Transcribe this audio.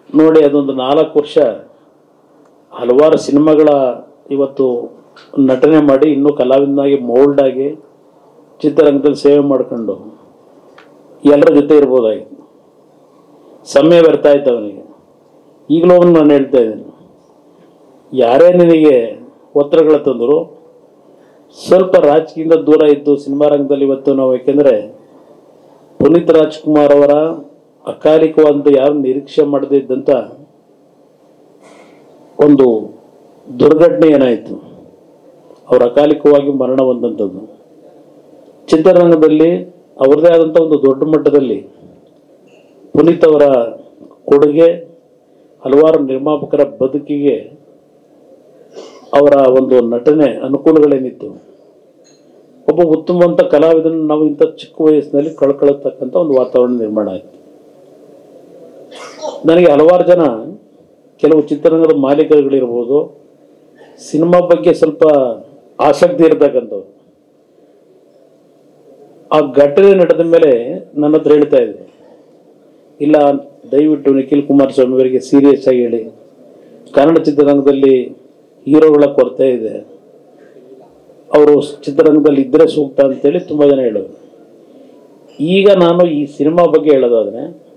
ನೋಡಿ ಅದೊಂದು ನಾಲ್ಕು ವರ್ಷ ಹಲವಾರು ಸಿನಿಮಾಗಳ ಇವತ್ತು ನಟನೆ ಮಾಡಿ ಇನ್ನೂ ಕಲಾವಿದನಾಗಿ ಮೋಲ್ಡ್ ಆಗಿ ಚಿತ್ರರಂಗದಲ್ಲಿ ಸೇವೆ ಮಾಡ್ಕೊಂಡು ಎಲ್ಲರ ಜೊತೆ ಇರ್ಬೋದಾಗಿತ್ತು ಸಮಯ ವ್ಯರ್ಥ ಆಯ್ತು ಅವನಿಗೆ ಈಗಲೂ ಅವನು ನಾನು ಹೇಳ್ತಾ ಇದ್ದೀನಿ ಯಾರೇ ನಿನಗೆ ಒತ್ತಡಗಳ ತಂದರು ಸ್ವಲ್ಪ ರಾಜಕೀಯದಿಂದ ದೂರ ಇದ್ದು ಸಿನಿಮಾ ರಂಗದಲ್ಲಿ ಇವತ್ತು ನಾವು ಯಾಕೆಂದರೆ ಪುನೀತ್ ರಾಜ್ಕುಮಾರ್ ಅವರ ಅಕಾಲಿಕವಾದ ಯಾರು ನಿರೀಕ್ಷೆ ಮಾಡದೇ ಇದ್ದಂಥ ಒಂದು ದುರ್ಘಟನೆ ಏನಾಯಿತು ಅವರು ಅಕಾಲಿಕವಾಗಿ ಮರಣ ಹೊಂದಂಥದ್ದು ಚಿತ್ರರಂಗದಲ್ಲಿ ಅವರದೇ ಆದಂಥ ಒಂದು ದೊಡ್ಡ ಮಟ್ಟದಲ್ಲಿ ಪುನೀತ್ ಅವರ ಕೊಡುಗೆ ಹಲವಾರು ನಿರ್ಮಾಪಕರ ಬದುಕಿಗೆ ಅವರ ಒಂದು ನಟನೆ ಅನುಕೂಲಗಳೇನಿತ್ತು ಒಬ್ಬ ಉತ್ತಮವಂತ ಕಲಾವಿದನ ನಾವು ಇಂಥ ಚಿಕ್ಕ ವಯಸ್ಸಿನಲ್ಲಿ ಕಳ್ಕೊಳತಕ್ಕಂಥ ಒಂದು ವಾತಾವರಣ ನಿರ್ಮಾಣ ಆಯಿತು ನನಗೆ ಹಲವಾರು ಜನ ಕೆಲವು ಚಿತ್ರರಂಗದ ಮಾಲೀಕರುಗಳಿರ್ಬೋದು ಸಿನಿಮಾ ಬಗ್ಗೆ ಸ್ವಲ್ಪ ಆಸಕ್ತಿ ಇರ್ತಕ್ಕಂಥವ್ರು ಆ ಘಟನೆ ನಡೆದ ಮೇಲೆ ನನ್ನ ಹತ್ರ ಹೇಳ್ತಾ ಇದ್ರು ಇಲ್ಲ ದಯವಿಟ್ಟು ನಿಖಿಲ್ ಕುಮಾರಸ್ವಾಮಿ ಅವರಿಗೆ ಸೀರಿಯಸ್ ಆಗಿ ಹೇಳಿ ಕನ್ನಡ ಚಿತ್ರರಂಗದಲ್ಲಿ ಹೀರೋಗಳ ಕೊರತೆ ಇದೆ ಅವರು ಚಿತ್ರರಂಗದಲ್ಲಿ ಇದ್ದರೆ ಸೂಕ್ತ ಅಂತೇಳಿ ತುಂಬ ಜನ ಹೇಳೋರು ಈಗ ನಾನು ಈ ಸಿನಿಮಾ ಬಗ್ಗೆ ಹೇಳೋದಾದ್ರೆ